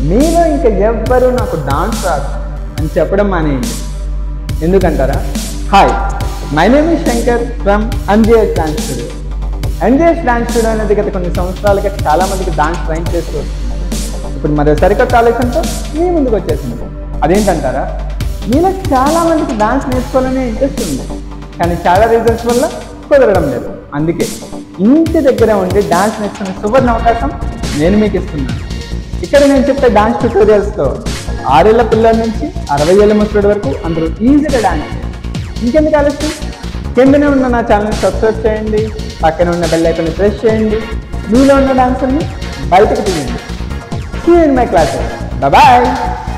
మీలో ఇంకా ఎవ్వరూ నాకు డాన్స్ రాదు అని చెప్పడం మానేయండి ఎందుకంటారా hi my name is Shankar from NGS dance studio NGS dance studio అనేది గత కొన్ని సంవత్సరాలుగా చాలా మందికి డాన్స్ ట్రైన్ చేస్తూ వస్తుంది. ఇప్పుడు మరో సరికొత్త ఆలోచనతో మీ ముందుకు వచ్చేసింది అదేంటంటారా మీలో చాలా మందికి డాన్స్ నేర్చుకోవాలనే ఇంట్రెస్ట్ ఉంది కానీ చాలా రీజన్స్ వల్ల కుదరడం లేదు అందుకే ఇంటి దగ్గర ఉండి డాన్స్ నేర్చుకునే సువర్ణ అవకాశం నేను మీకు ఇస్తున్నాను ఇక్కడ నేను చెప్పే డాన్స్ ట్యూటోరియల్స్తో ఆరేళ్ల పిల్లల నుంచి అరవై ఏళ్ళ ముసలి వరకు అందరూ ఈజీగా డాన్స్ ఇంకెందుకు ఆలస్యం కిందనే ఉన్న నా ఛానల్ని సబ్స్క్రైబ్ చేయండి పక్కన ఉన్న బెల్ ఐకాన్ని ప్రెస్ చేయండి మీలో ఉన్న డాన్సర్ని బయటకు తీయండి see in my classes bye